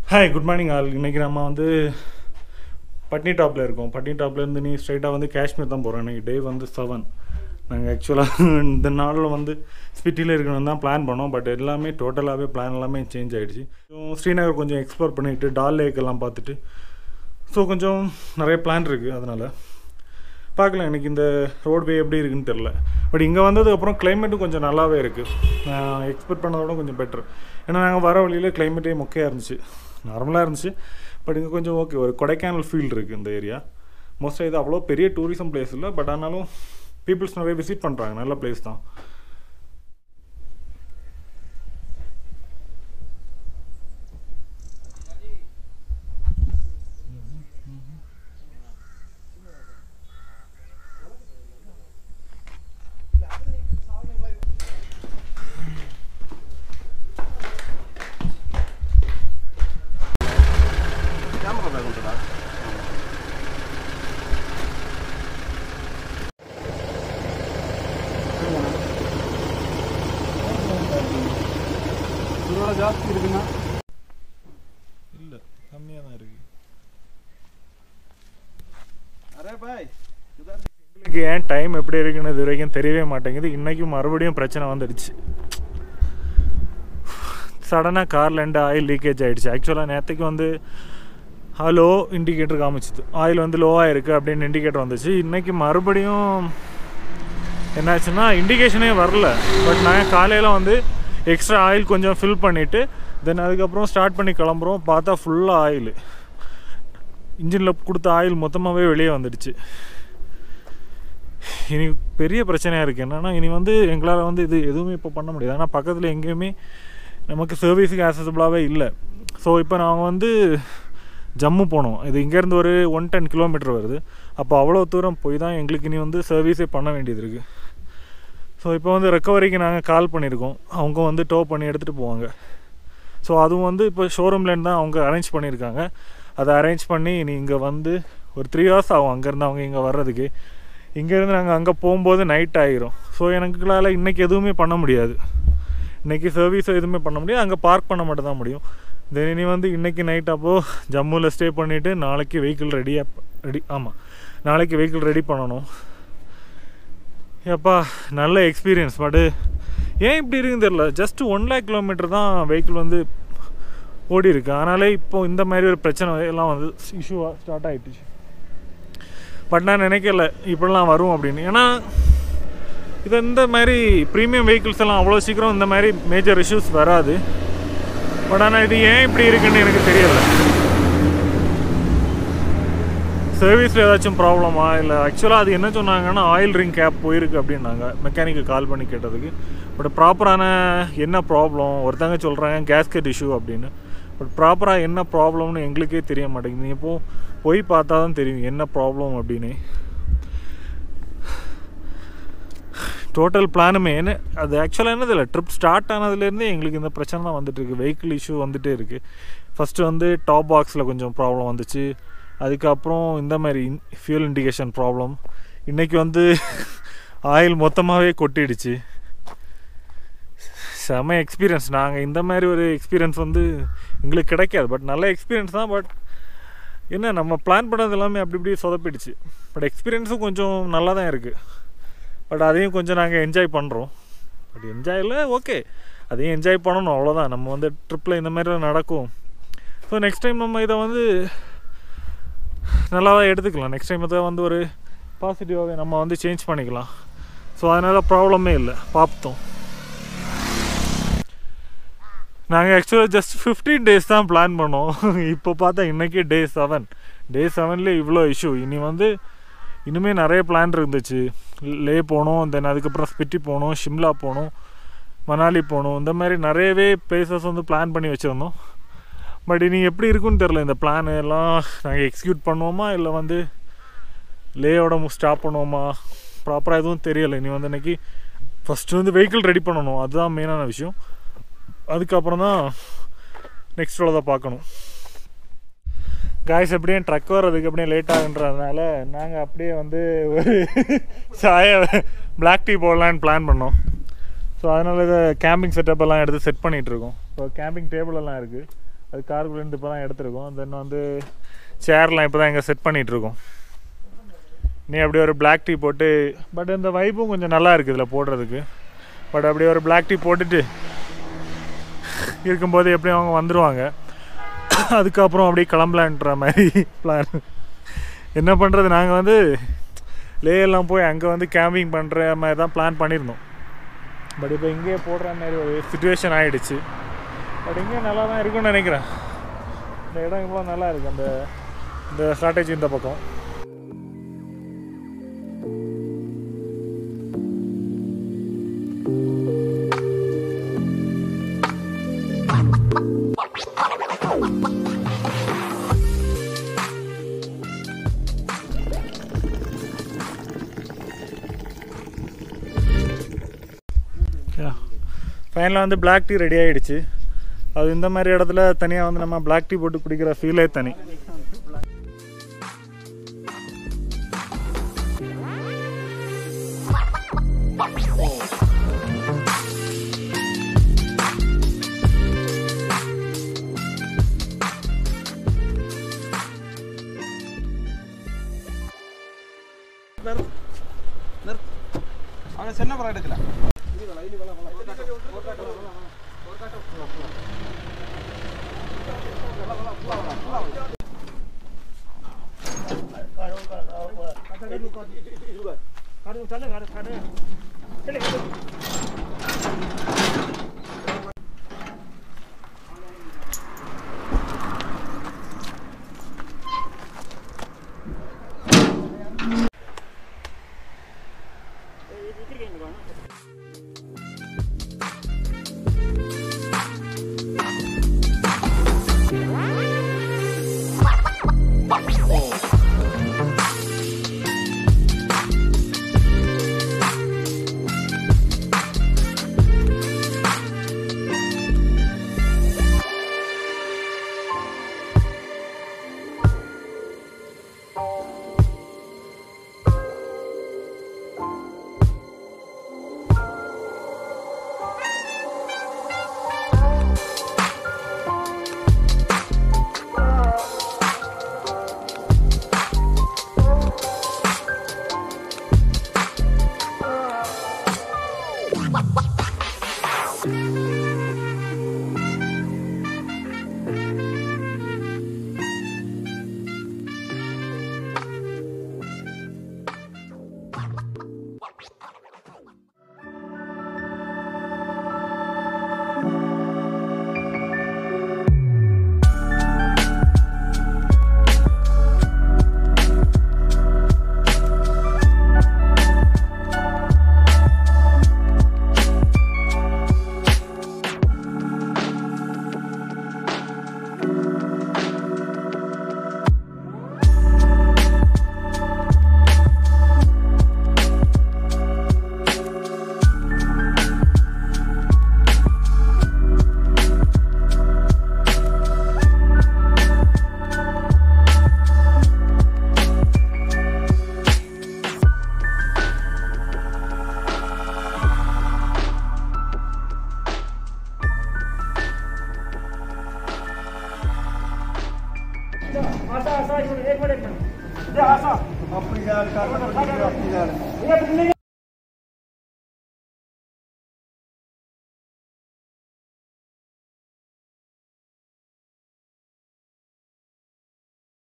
hi good morning all இன்றைக்கி நம்ம வந்து பட்னி டாப்பில் இருக்கோம் பட்னி டாப்லேருந்து நீ ஸ்ட்ரைட்டாக வந்து காஷ்மீர் தான் போகிறோம் இன்றைக்கி டே வந்து செவன் நாங்கள் ஆக்சுவலாக இந்த நாளில் வந்து ஸ்பிட்டியில் இருக்கணும் தான் பிளான் பண்ணோம் பட் எல்லாமே டோட்டலாகவே பிளான் எல்லாமே சேஞ்ச் ஆகிடுச்சு ஸ்ரீநகர் கொஞ்சம் எக்ஸ்ப்ளோர் பண்ணிவிட்டு டால் லேக் எல்லாம் பார்த்துட்டு ஸோ கொஞ்சம் நிறைய பிளான் இருக்குது அதனால் பார்க்கலாம் எனக்கு இந்த ரோட்வே எப்படி இருக்குன்னு தெரில பட் இங்கே வந்ததுக்கப்புறம் கிளைமேட்டும் கொஞ்சம் நல்லாவே இருக்குது நான் எக்ஸ்பெக்ட் பண்ணதோட கொஞ்சம் பெட்ரு ஏன்னா நாங்கள் வர வழியில் கிளைமேட்டே மொக்கையாக இருந்துச்சு நார்மலாக இருந்துச்சு பட் இங்கே கொஞ்சம் ஓகே ஒரு கொடைக்கானல் ஃபீல் இருக்குது இந்த ஏரியா மோஸ்ட்டாக இது அவ்வளோ பெரிய டூரிசம் பிளேஸ் இல்லை பட் ஆனாலும் பீப்புள்ஸ் நிறைய விசிட் பண்ணுறாங்க நல்ல பிளேஸ் தான் ಕ್ಯಾಮ್ರಾ ಬ್ಯಾಗ್ ಉಂಟಲ್ಲ ಜಾಸ್ತಿ இருக்குன்னா இல்லை கம்மியாக தான் இருக்குது அரே பாய் இதார் எங்களுக்கு ஏன் டைம் எப்படி இருக்குன்னு இது வரைக்கும் தெரியவே மாட்டேங்குது இன்றைக்கும் மறுபடியும் பிரச்சனை வந்துடுச்சு சடனாக கார்லேருந்து ஆயில் லீக்கேஜ் ஆகிடுச்சு ஆக்சுவலாக நேற்றுக்கு வந்து ஹலோ இண்டிகேட்டர் காமிச்சுது ஆயில் வந்து லோவாக இருக்குது அப்படின்னு இண்டிகேட்டர் வந்துச்சு இன்றைக்கி மறுபடியும் என்னாச்சுன்னா இண்டிகேஷனே வரல பட் நாங்கள் காலையில் வந்து எக்ஸ்ட்ரா ஆயில் கொஞ்சம் ஃபில் பண்ணிவிட்டு தென் அதுக்கப்புறம் ஸ்டார்ட் பண்ணி கிளம்புறோம் பார்த்தா ஃபுல்லாக ஆயில் இன்ஜினில் கொடுத்த ஆயில் மொத்தமாகவே வெளியே வந்துடுச்சு இனி பெரிய பிரச்சனையாக இருக்குது என்னென்னா இனி வந்து எங்களால் வந்து இது எதுவுமே இப்போ பண்ண முடியாது ஆனால் பக்கத்தில் எங்கேயுமே நமக்கு சர்வீஸுக்கு ஆக்சசபிளாகவே இல்லை ஸோ இப்போ நாங்கள் வந்து ஜம்மு போனோம் இது இங்கேருந்து ஒரு ஒன் டென் கிலோமீட்டர் வருது அப்போ அவ்வளோ தூரம் போய் தான் எங்களுக்கு இனி வந்து சர்வீஸே பண்ண வேண்டியது இருக்குது ஸோ இப்போ வந்து ரெக்கவரிக்கு நாங்கள் கால் பண்ணியிருக்கோம் அவங்க வந்து டோ பண்ணி எடுத்துகிட்டு போவாங்க ஸோ அதுவும் வந்து இப்போ ஷோரூம்லேருந்து தான் அவங்க அரேஞ்ச் பண்ணியிருக்காங்க அதை அரேஞ்ச் பண்ணி இனி இங்கே வந்து ஒரு த்ரீ ஹவர்ஸ் ஆகும் அங்கேருந்து அவங்க இங்கே வர்றதுக்கு இங்கேருந்து நாங்கள் அங்கே போகும்போது நைட் ஆகிரும் ஸோ எனக்குளால் இன்றைக்கி எதுவுமே பண்ண முடியாது இன்றைக்கி சர்வீஸ் எதுவுமே பண்ண முடியாது அங்கே பார்க் பண்ண மட்டும் தான் முடியும் தென் இனி வந்து இன்றைக்கி நைட் அப்போது ஜம்முவில் ஸ்டே பண்ணிவிட்டு நாளைக்கு வெஹிக்கிள் ரெடியாக ரெடி ஆமாம் நாளைக்கு வெஹிக்கிள் ரெடி பண்ணணும் ஏப்பா நல்ல எக்ஸ்பீரியன்ஸ் பட்டு ஏன் இப்படி இருக்குன்னு தெரில ஜஸ்ட் ஒன் லேக் கிலோமீட்டர் தான் வெஹிக்கிள் வந்து ஓடி இருக்கு ஆனாலே இப்போ இந்த மாதிரி ஒரு பிரச்சனை எல்லாம் வந்து இஷ்யூவாக ஸ்டார்ட் ஆகிட்டுச்சு பட் நான் நினைக்கல இப்படிலாம் வரும் அப்படின்னு ஏன்னா இது இந்த மாதிரி ப்ரீமியம் வெஹிக்கிள்ஸ் எல்லாம் அவ்வளோ சீக்கிரம் இந்த மாதிரி மேஜர் இஷ்யூஸ் வராது பட் ஆனால் இது ஏன் இப்படி இருக்குன்னு எனக்கு தெரியலை சர்வீஸில் ஏதாச்சும் ப்ராப்ளமா இல்லை ஆக்சுவலாக அது என்ன சொன்னாங்கன்னா ஆயில் ரிங் கேப் போயிருக்கு அப்படின்னாங்க மெக்கானிக்கு கால் பண்ணி கேட்டதுக்கு பட் ப்ராப்பரான என்ன ப்ராப்ளம் ஒருத்தங்க சொல்கிறாங்க கேஸ்கெட் இஷ்யூ அப்படின்னு பட் ப்ராப்பராக என்ன ப்ராப்ளம்னு எங்களுக்கே தெரிய மாட்டேங்குது இப்போ போய் பார்த்தா தான் தெரியும் என்ன ப்ராப்ளம் அப்படின்னு டோட்டல் பிளானுமே என்ன அது ஆக்சுவலாக என்னது இல்லை ட்ரிப் ஸ்டார்ட் ஆனதுலேருந்தே எங்களுக்கு இந்த பிரச்சனை தான் வந்துட்டு இருக்கு வெஹிக்கிள் இஷ்யூ வந்துட்டே இருக்குது ஃபஸ்ட்டு வந்து டாப் பாக்ஸில் கொஞ்சம் ப்ராப்ளம் வந்துச்சு அதுக்கப்புறம் இந்த மாதிரி ஃபியூல் இண்டிகேஷன் ப்ராப்ளம் இன்றைக்கி வந்து ஆயில் மொத்தமாகவே கொட்டிடுச்சு செம எக்ஸ்பீரியன்ஸ் நாங்கள் இந்த மாதிரி ஒரு எக்ஸ்பீரியன்ஸ் வந்து எங்களுக்கு கிடைக்காது பட் நல்ல எக்ஸ்பீரியன்ஸ் தான் பட் என்ன நம்ம பிளான் பண்ணது எல்லாமே அப்படி இப்படி சொதப்பிடுச்சு பட் எக்ஸ்பீரியன்ஸும் கொஞ்சம் நல்லா தான் இருக்குது பட் அதையும் கொஞ்சம் நாங்கள் என்ஜாய் பண்ணுறோம் பட் என்ஜாயில் ஓகே அதையும் என்ஜாய் பண்ணணும் அவ்வளோதான் நம்ம வந்து ட்ரிப்பில் இந்த மாதிரி நடக்கும் ஸோ நெக்ஸ்ட் டைம் நம்ம இதை வந்து நல்லா தான் எடுத்துக்கலாம் நெக்ஸ்ட் டைம் இதை வந்து ஒரு பாசிட்டிவாகவே நம்ம வந்து சேஞ்ச் பண்ணிக்கலாம் ஸோ அதனால் ப்ராப்ளமே இல்லை பார்த்தோம் நாங்கள் ஆக்சுவலாக ஜஸ்ட் ஃபிஃப்டீன் டேஸ் தான் பிளான் பண்ணோம் இப்போ பார்த்தா இன்றைக்கி டே செவன் டே செவன்லேயே இவ்வளோ இஷ்யூ இனி வந்து இனிமேல் நிறைய பிளான் இருந்துச்சு லே போகணும் தென் அதுக்கப்புறம் ஸ்பிட்டி போகணும் ஷிம்லா போகணும் மணாலி போகணும் இந்த மாதிரி நிறையவே பிளேசஸ் வந்து பிளான் பண்ணி வச்சுருந்தோம் பட் இனி எப்படி இருக்குன்னு தெரில இந்த பிளான் எல்லாம் நாங்கள் எக்ஸிக்யூட் பண்ணுவோமா இல்லை வந்து லேயோட ஸ்டாப் பண்ணுவோமா ப்ராப்பராக எதுவும் தெரியலை இனி வந்து இன்னைக்கு ஃபஸ்ட்டு வந்து வெஹிக்கிள் ரெடி பண்ணணும் அதுதான் மெயினான விஷயம் அதுக்கப்புறம் தான் நெக்ஸ்ட் உள்ளதை பார்க்கணும் காய்ஸ் எப்படியும் ட்ரக் வர்றதுக்கு எப்படியும் லேட் ஆகுன்றதுனால நாங்கள் அப்படியே வந்து ஒரு சாய பிளாக் டீ போடலான்னு பிளான் பண்ணோம் ஸோ அதனால் இதை கேம்பிங் செட்டப் எல்லாம் எடுத்து செட் பண்ணிகிட்டு இருக்கோம் இப்போ கேம்பிங் டேபிள் எல்லாம் இருக்குது அது காருக்குள்ளேருந்து இப்போ தான் எடுத்திருக்கோம் தென் வந்து சேர்லாம் இப்போ தான் இங்கே செட் பண்ணிகிட்ருக்கோம் நீ அப்படியே ஒரு Black டீ போட்டு பட் இந்த வைப்பும் கொஞ்சம் நல்லா இருக்குது இதில் போடுறதுக்கு பட் அப்படியே ஒரு Black டீ போட்டுட்டு இருக்கும்போது எப்படியும் அவங்க வந்துடுவாங்க அதுக்கப்புறம் அப்படியே கிளம்பலான்ற மாதிரி பிளான் என்ன பண்ணுறது நாங்கள் வந்து லேயெல்லாம் போய் அங்கே வந்து கேம்பிங் பண்ணுற மாதிரி தான் பிளான் பண்ணியிருந்தோம் பட் இப்போ இங்கேயே போடுற மாதிரி ஒரு சுச்சுவேஷன் ஆகிடுச்சு பட் இங்கே நல்லா தான் இருக்கும்னு நினைக்கிறேன் இந்த இடம் இவ்வளோ நல்லா இருக்குது அந்த இந்த ஸ்ட்ராட்டஜி இந்த பக்கம் ஃபைனலாக வந்து Black டீ ரெடி ஆகிடுச்சு அது இந்த மாதிரி இடத்துல தனியாக வந்து நம்ம Black டீ போட்டு குடிக்கிற ஃபீலே தனி அவன் சின்ன படம் எடுக்கல आशा आशा एक मिनट एक मिनट ये आशा अपनी जान का अपनी जान ये